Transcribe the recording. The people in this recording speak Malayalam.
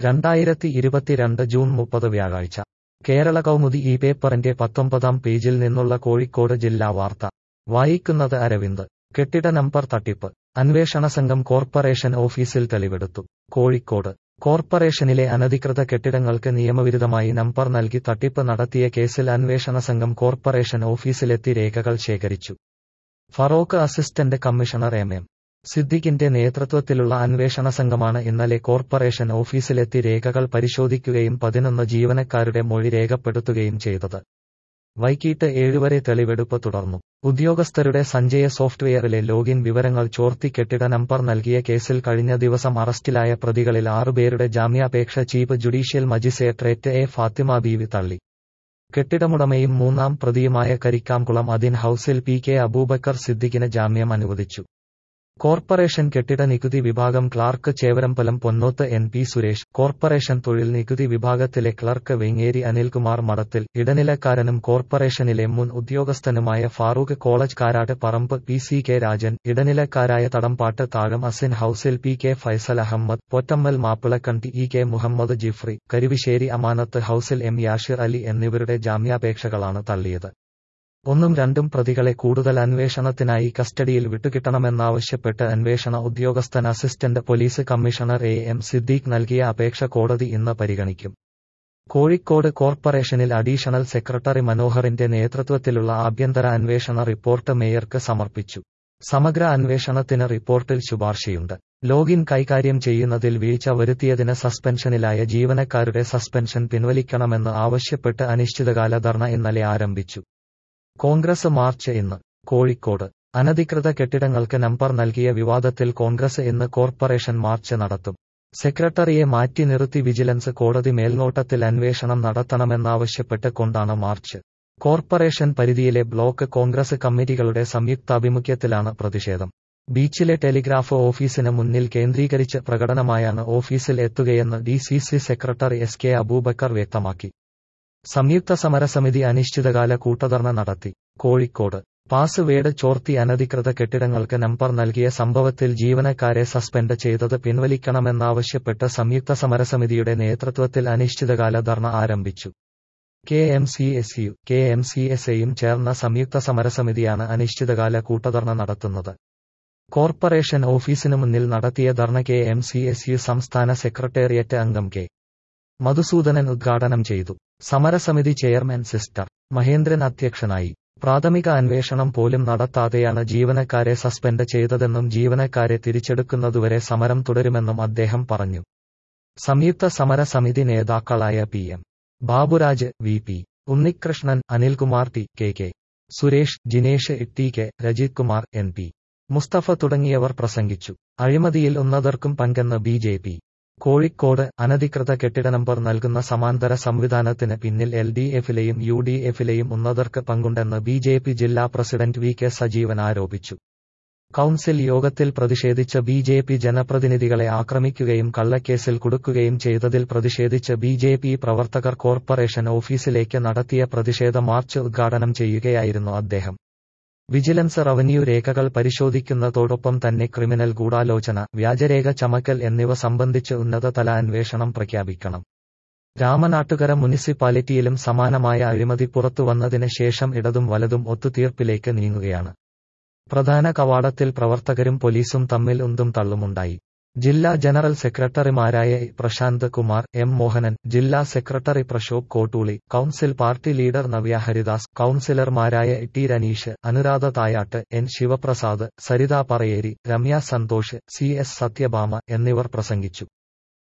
രണ്ടായിരത്തി ഇരുപത്തിരണ്ട് ജൂൺ മുപ്പത് വ്യാഴാഴ്ച കേരള കൗമുദി ഈ പേപ്പറിന്റെ പത്തൊമ്പതാം പേജിൽ നിന്നുള്ള കോഴിക്കോട് ജില്ലാ വാർത്ത വായിക്കുന്നത് അരവിന്ദ് കെട്ടിട നമ്പർ തട്ടിപ്പ് അന്വേഷണ സംഘം കോർപ്പറേഷൻ ഓഫീസിൽ തെളിവെടുത്തു കോഴിക്കോട് കോർപ്പറേഷനിലെ അനധികൃത കെട്ടിടങ്ങൾക്ക് നിയമവിരുദ്ധമായി നമ്പർ നൽകി തട്ടിപ്പ് നടത്തിയ കേസിൽ അന്വേഷണ സംഘം കോർപ്പറേഷൻ ഓഫീസിലെത്തി രേഖകൾ ശേഖരിച്ചു Feroke assistant commissioner M M സിദ്ദിഖിന്റെ നേതൃത്വത്തിലുള്ള അന്വേഷണ സംഘമാണ് ഇന്നലെ കോർപ്പറേഷൻ ഓഫീസിലെത്തി രേഖകൾ പരിശോധിക്കുകയും പതിനൊന്ന് ജീവനക്കാരുടെ മൊഴി രേഖപ്പെടുത്തുകയും ചെയ്തത് വൈകിട്ട് ഏഴുവരെ തെളിവെടുപ്പ് തുടർന്നു ഉദ്യോഗസ്ഥരുടെ സഞ്ജയ സോഫ്റ്റ്വെയറിലെ ലോഗിൻ വിവരങ്ങൾ ചോർത്തി കെട്ടിട നമ്പർ നൽകിയ കേസിൽ കഴിഞ്ഞ ദിവസം അറസ്റ്റിലായ പ്രതികളിൽ ആറുപേരുടെ ജാമ്യാപേക്ഷ chief judicial magistrate A Fathima Beevi തള്ളി കെട്ടിടമുടമയും മൂന്നാം പ്രതിയുമായ കരിക്കാംകുളം അദിൻ ഹൌസിൽ പി കെ അബൂബക്കർ സിദ്ദിഖിന് ജാമ്യം അനുവദിച്ചു കോർപ്പറേഷൻ കെട്ടിട നികുതി വിഭാഗം clerk Chevarambalam Ponnoth N P Suresh corporation തൊഴിൽ നികുതി വിഭാഗത്തിലെ ക്ലർക്ക് വെങ്ങേരി അനിൽകുമാർ മഠത്തിൽ ഇടനിലക്കാരനും കോർപ്പറേഷനിലെ മുൻ ഉദ്യോഗസ്ഥനുമായ Farooq college Karat Parambu P C K Rajan ഇടനിലക്കാരായ തടംപാട്ട് താഴം അസിൻ ഹൌസിൽ P K Faisal Ahammed Pottammal Mappilakkandi E K Muhammed Jifri Karuvissery Amanath ഹൌസിൽ എം യാഷിർ അലി എന്നിവരുടെ ജാമ്യാപേക്ഷകളാണ് തള്ളിയത് ഒന്നും രണ്ടും പ്രതികളെ കൂടുതൽ അന്വേഷണത്തിനായി കസ്റ്റഡിയിൽ വിട്ടുകിട്ടണമെന്നാവശ്യപ്പെട്ട് അന്വേഷണ ഉദ്യോഗസ്ഥൻ assistant police commissioner A M Siddique നൽകിയ അപേക്ഷ കോടതി ഇന്ന് പരിഗണിക്കും കോഴിക്കോട് കോർപ്പറേഷനിൽ അഡീഷണൽ സെക്രട്ടറി മനോഹറിന്റെ നേതൃത്വത്തിലുള്ള ആഭ്യന്തര അന്വേഷണ റിപ്പോർട്ട് മേയർക്ക് സമർപ്പിച്ചു സമഗ്ര അന്വേഷണത്തിന് റിപ്പോർട്ടിൽ ശുപാർശയുണ്ട് ലോഗിൻ കൈകാര്യം ചെയ്യുന്നതിൽ വീഴ്ച വരുത്തിയതിന് സസ്പെൻഷനിലായ ജീവനക്കാരുടെ സസ്പെൻഷൻ പിൻവലിക്കണമെന്ന് ആവശ്യപ്പെട്ട് അനിശ്ചിതകാല ധർണ ഇന്നലെ ആരംഭിച്ചു കോൺഗ്രസ് മാർച്ച് ഇന്ന് കോഴിക്കോട് അനധികൃത കെട്ടിടങ്ങൾക്ക് നമ്പർ നൽകിയ വിവാദത്തിൽ കോൺഗ്രസ് ഇന്ന് കോർപ്പറേഷൻ മാർച്ച് നടത്തും സെക്രട്ടറിയെ മാറ്റി നിർത്തി വിജിലൻസ് കോടതി മേൽനോട്ടത്തിൽ അന്വേഷണം നടത്തണമെന്നാവശ്യപ്പെട്ട് കൊണ്ടാണ് മാർച്ച് കോർപ്പറേഷൻ പരിധിയിലെ ബ്ലോക്ക് കോൺഗ്രസ് കമ്മിറ്റികളുടെ സംയുക്താഭിമുഖ്യത്തിലാണ് പ്രതിഷേധം ബീച്ചിലെ ടെലിഗ്രാഫ് ഓഫീസിന് മുന്നിൽ കേന്ദ്രീകരിച്ച് പ്രകടനമായാണ് ഓഫീസിൽ എത്തുകയെന്ന് D C C secretary S K Abubacker വ്യക്തമാക്കി സംയുക്ത സമരസമിതി അനിശ്ചിതകാല കൂട്ടധർണ നടത്തി കോഴിക്കോട് പാസ്വേഡ് ചോർത്തി അനധികൃത കെട്ടിടങ്ങൾക്ക് നമ്പർ നൽകിയ സംഭവത്തിൽ ജീവനക്കാരെ സസ്പെൻഡ് ചെയ്തത് പിൻവലിക്കണമെന്നാവശ്യപ്പെട്ട് സംയുക്ത സമരസമിതിയുടെ നേതൃത്വത്തിൽ അനിശ്ചിതകാല ധർണ ആരംഭിച്ചു K M C S U K M C S എയും ചേർന്ന സംയുക്ത സമരസമിതിയാണ് അനിശ്ചിതകാല കൂട്ടധർണ നടത്തുന്നത് കോർപ്പറേഷൻ ഓഫീസിനു മുന്നിൽ നടത്തിയ ധർണ K M C S U സംസ്ഥാന സെക്രട്ടേറിയറ്റ് അംഗം കെ മധുസൂദനൻ ഉദ്ഘാടനം ചെയ്തു സമരസമിതി ചെയർമാൻ സിസ്റ്റർ മഹേന്ദ്രൻ അധ്യക്ഷനായി പ്രാഥമിക അന്വേഷണം പോലും നടത്താതെയാണ് ജീവനക്കാരെ സസ്പെൻഡ് ചെയ്തതെന്നും ജീവനക്കാരെ തിരിച്ചെടുക്കുന്നതുവരെ സമരം തുടരുമെന്നും അദ്ദേഹം പറഞ്ഞു സംയുക്ത സമരസമിതി നേതാക്കളായ P M Baburaj V P Unnikrishnan Anilkumar T K K Suresh Jinesh T K Rajith Kumar N P Musthafa തുടങ്ങിയവർ പ്രസംഗിച്ചു അഴിമതിയിൽ ഉന്നതർക്കും പങ്കെന്ന് ബി ജെ പി കോഴിക്കോട് അനധികൃത കെട്ടിട നമ്പർ നൽകുന്ന സമാന്തര സംവിധാനത്തിന് പിന്നിൽ എൽ ഡി എഫിലെയും യു ഡി എഫിലെയും ഉന്നതർക്ക് പങ്കുണ്ടെന്ന് ബി ജെ പി ജില്ലാ പ്രസിഡന്റ് വി കെ സജീവൻ ആരോപിച്ചു കൌൺസിൽ യോഗത്തിൽ പ്രതിഷേധിച്ച ബി ജെ പി ജനപ്രതിനിധികളെ ആക്രമിക്കുകയും കള്ളക്കേസിൽ കുടുക്കുകയും ചെയ്തതിൽ പ്രതിഷേധിച്ച് ബി ജെ പി പ്രവർത്തകർ കോർപ്പറേഷൻ ഓഫീസിലേക്ക് നടത്തിയ പ്രതിഷേധ മാർച്ച് ഉദ്ഘാടനം ചെയ്യുകയായിരുന്നു അദ്ദേഹം വിജിലൻസ് റവന്യൂ രേഖകൾ പരിശോധിക്കുന്നതോടൊപ്പം തന്നെ ക്രിമിനൽ ഗൂഢാലോചന വ്യാജരേഖ ചമക്കൽ എന്നിവ സംബന്ധിച്ച് ഉന്നതതല അന്വേഷണം പ്രഖ്യാപിക്കണം രാമനാട്ടുകര മുനിസിപ്പാലിറ്റിയിലും സമാനമായ അഴിമതി പുറത്തുവന്നതിന് ശേഷം ഇടതും വലതും ഒത്തുതീർപ്പിലേക്ക് നീങ്ങുകയാണ് പ്രധാന കവാടത്തിൽ പ്രവർത്തകരും പോലീസും തമ്മിൽ ഉന്തും തള്ളുമുണ്ടായി ജില്ലാ ജനറൽ സെക്രട്ടറിമാരായ പ്രശാന്ത് കുമാർ എം മോഹനൻ ജില്ലാ secretary Prashobh Kottooli council party leader Navya Haridas കൌൺസിലർമാരായ T Ranish Anuradha Thayat N Sivaprasad Saritha Parayeri Ramya Santhosh C S Sathyabhama എന്നിവർ പ്രസംഗിച്ചു